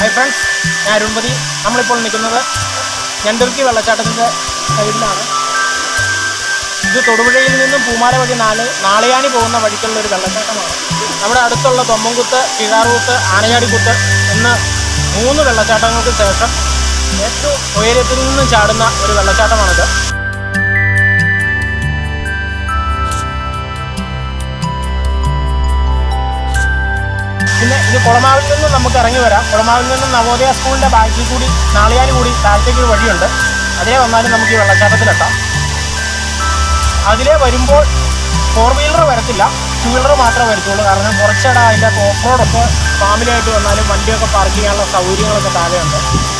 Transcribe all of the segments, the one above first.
hi friends ഞാൻ അരുൺപതി നമ്മളിപ്പോൾ നിൽക്കുന്നത് ഞണ്ടുർക്കി വെള്ളച്ചാട്ടത്തിൻ്റെ സൈഡിലാണ് ഇത് തൊടുപുഴയിൽ നിന്നും പൂമാല വഴി നാല് നാളയാണി പോകുന്ന വഴിക്കുള്ള ഒരു വെള്ളച്ചാട്ടമാണ് നമ്മുടെ അടുത്തുള്ള തൊമ്മൻകുത്ത് കിഴാറുകുത്ത് ആനയാടിക്കുത്ത് എന്ന മൂന്ന് വെള്ളച്ചാട്ടങ്ങൾക്ക് ശേഷം ഏറ്റവും ഉയരത്തിൽ നിന്നും ചാടുന്ന ഒരു വെള്ളച്ചാട്ടമാണിത് പിന്നെ ഇത് കുളമാവിൽ നിന്നും നമുക്ക് ഇറങ്ങി വരാം കുളമാവിൽ നിന്നും നവോദയ സ്കൂളിന്റെ ബാക്കിൽ കൂടി നാളിയാനി കൂടി താഴത്തേക്ക് ഒരു വഴിയുണ്ട് അതിലെ വന്നാലും നമുക്ക് ഈ വെള്ളച്ചാട്ടത്തിലെത്താം അതിലെ വരുമ്പോൾ ഫോർ വീലർ വരത്തില്ല ടു വീലർ മാത്രമേ വരത്തുള്ളൂ കാരണം കുറച്ചിട അതിൻ്റെ ഓഫ് റോഡൊക്കെ ഫാമിലിയായിട്ട് വന്നാലും വണ്ടിയൊക്കെ പാർക്ക് ചെയ്യാനുള്ള സൗകര്യങ്ങളൊക്കെ താഴെയുണ്ട്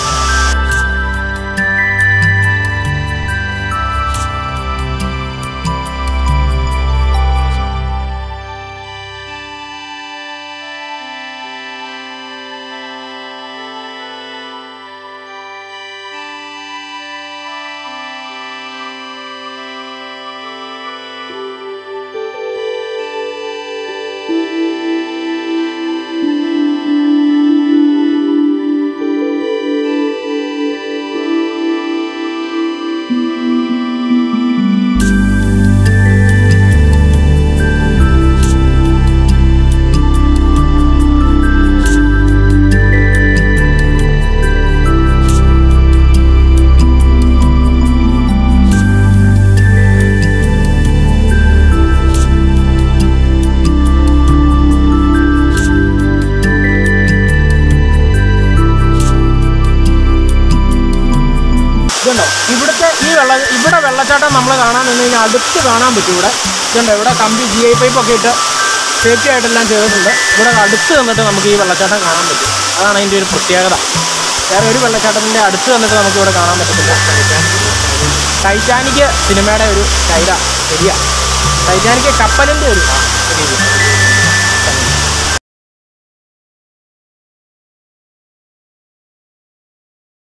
ഇതുണ്ടോ ഇവിടുത്തെ ഈ വെള്ള ഇവിടെ വെള്ളച്ചാട്ടം നമ്മൾ കാണാൻ നിന്ന് കഴിഞ്ഞാൽ അടുത്ത് കാണാൻ പറ്റും ഇവിടെ ഇതുണ്ടോ ഇവിടെ കമ്പി ജി ഐ പൈപ്പ് ഒക്കെ ഇട്ട് സേഫ്റ്റി ആയിട്ടെല്ലാം ചെയ്തിട്ടുണ്ട് ഇവിടെ അടുത്ത് നിന്നിട്ട് നമുക്ക് ഈ വെള്ളച്ചാട്ടം കാണാൻ പറ്റും അതാണ് അതിൻ്റെ ഒരു പ്രത്യേകത വേറെ ഒരു വെള്ളച്ചാട്ടത്തിൻ്റെ അടുത്ത് നിന്നിട്ട് നമുക്ക് ഇവിടെ കാണാൻ പറ്റത്തില്ല ടൈറ്റാനിക് സിനിമയുടെ ഒരു സ്റ്റൈലാണ് ശരിയാ ടൈറ്റാനിക് കപ്പലിൻ്റെ ഒരു രീതി